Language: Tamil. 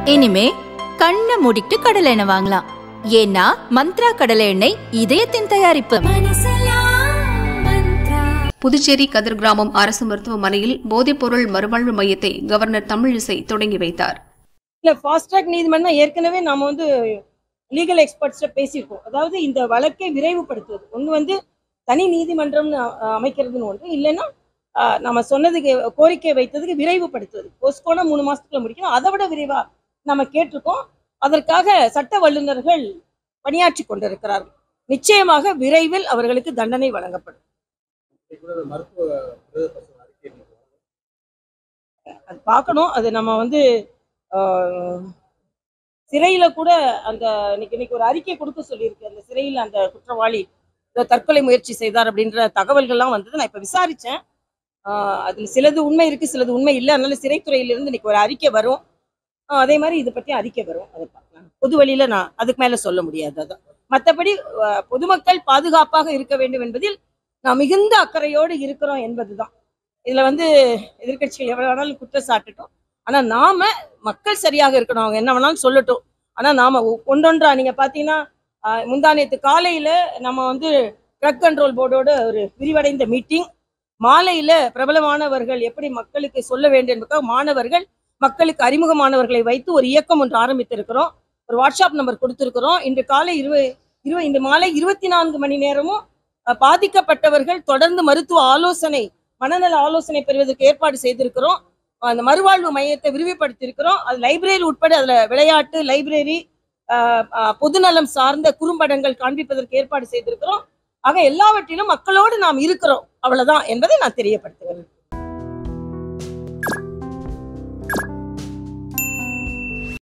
இனிமே கண்ணை மூடிட்டு கடலை எண்ணெய் வாங்கலாம் ஏன்னா மந்த்ரா கடலை எண்ணெய் இதயத்தின் தயாரிப்பு புதுச்சேரி கதிர் கிராமம் அரசு மருத்துவமனையில் போதைப்பொருள் மறுவாழ்வு மையத்தை கவர்னர் தமிழிசை தொடங்கி வைத்தார் இல்ல ஃபாஸ்ட் ட்ராக் நீதிமன்றம் ஏற்கனவே நாம வந்து லீகல் எக்ஸ்பர்ட்ஸ்ட பேசியிருக்கோம் அதாவது இந்த வழக்கை விரைவுபடுத்துவது ஒன்று வந்து தனி நீதிமன்றம்னு அ- அமைக்கிறதுன்னு ஒன்று இல்லைன்னா அ, நம்ம சொன்னதுக்கு கோரிக்கை வைத்ததுக்கு விரைவுபடுத்துவது போஸ்ட்போனா மூணு மாசத்துக்குள்ள முடிக்கணும் அதை விட விரைவா நம்ம கேட்டிருக்கோம் அதற்காக சட்ட வல்லுநர்கள் பணியாற்றி கொண்டிருக்கிறார்கள் நிச்சயமாக விரைவில் அவர்களுக்கு தண்டனை வழங்கப்படும் அது பார்க்கணும் அது நம்ம வந்து ஆஹ், சிறையில கூட அந்த இன்னைக்கு இன்னைக்கு ஒரு அறிக்கை கொடுக்க சொல்லியிருக்கு அந்த சிறையில் அந்த குற்றவாளி ஏதோ தற்கொலை முயற்சி செய்தார் அப்படின்ற தகவல்கள்லாம் வந்தது நான் இப்ப விசாரிச்சேன் ஆஹ், அதுல சிலது உண்மை இருக்கு சிலது உண்மை இல்லை அதனால சிறைத்துறையிலிருந்து இன்னைக்கு ஒரு அறிக்கை வரும் ஆஹ், அதே மாதிரி இது பத்தி அறிக்கை வரும் அதை பார்க்கலாம் பொது வழியில நான் அதுக்கு மேல சொல்ல முடியாது அதான் மற்றபடி ஆஹ், பொதுமக்கள் பாதுகாப்பாக இருக்க வேண்டும் என்பதில் நான் மிகுந்த அக்கறையோடு இருக்கிறோம் என்பதுதான் இதுல வந்து எதிர்க்கட்சிகள் எவ்வளவு வேணாலும் குற்றம் சாட்டட்டும் ஆனா நாம மக்கள் சரியாக இருக்கணும் அவங்க என்ன வேணாலும் சொல்லட்டும் ஆனா நாம ஒ- ஒன்றொன்றா நீங்க பாத்தீங்கன்னா ஆஹ், முந்தானேத்து காலையில நம்ம வந்து ட்ரக் கண்ட்ரோல் போர்டோட ஒரு விரிவடைந்த மீட்டிங் மாலையில பிரபலமானவர்கள் எப்படி மக்களுக்கு சொல்ல வேண்டும் என்பதற்காக மாணவர்கள் மக்களுக்கு அறிமுகமானவர்களை வைத்து ஒரு இயக்கம் ஒன்று ஆரம்பித்திருக்கிறோம் ஒரு வாட்ஸ்அப் நம்பர் கொடுத்திருக்கிறோம் இன்று காலை இருபது இருபது இந்த மாலை இருபத்தி நான்கு மணி நேரமும் அஹ், பாதிக்கப்பட்டவர்கள் தொடர்ந்து மருத்துவ ஆலோசனை மனநல ஆலோசனை பெறுவதற்கு ஏற்பாடு செய்திருக்கிறோம் அந்த மறுவாழ்வு மையத்தை விரிவுபடுத்தியிருக்கிறோம் அது லைப்ரரி உட்பட அதுல விளையாட்டு லைப்ரரி பொதுநலம் சார்ந்த குறும்படங்கள் காண்பிப்பதற்கு ஏற்பாடு செய்திருக்கிறோம் ஆக எல்லாவற்றிலும் மக்களோடு நாம் இருக்கிறோம் அவ்வளவுதான் என்பதை நான் தெரியப்படுத்துகிறேன்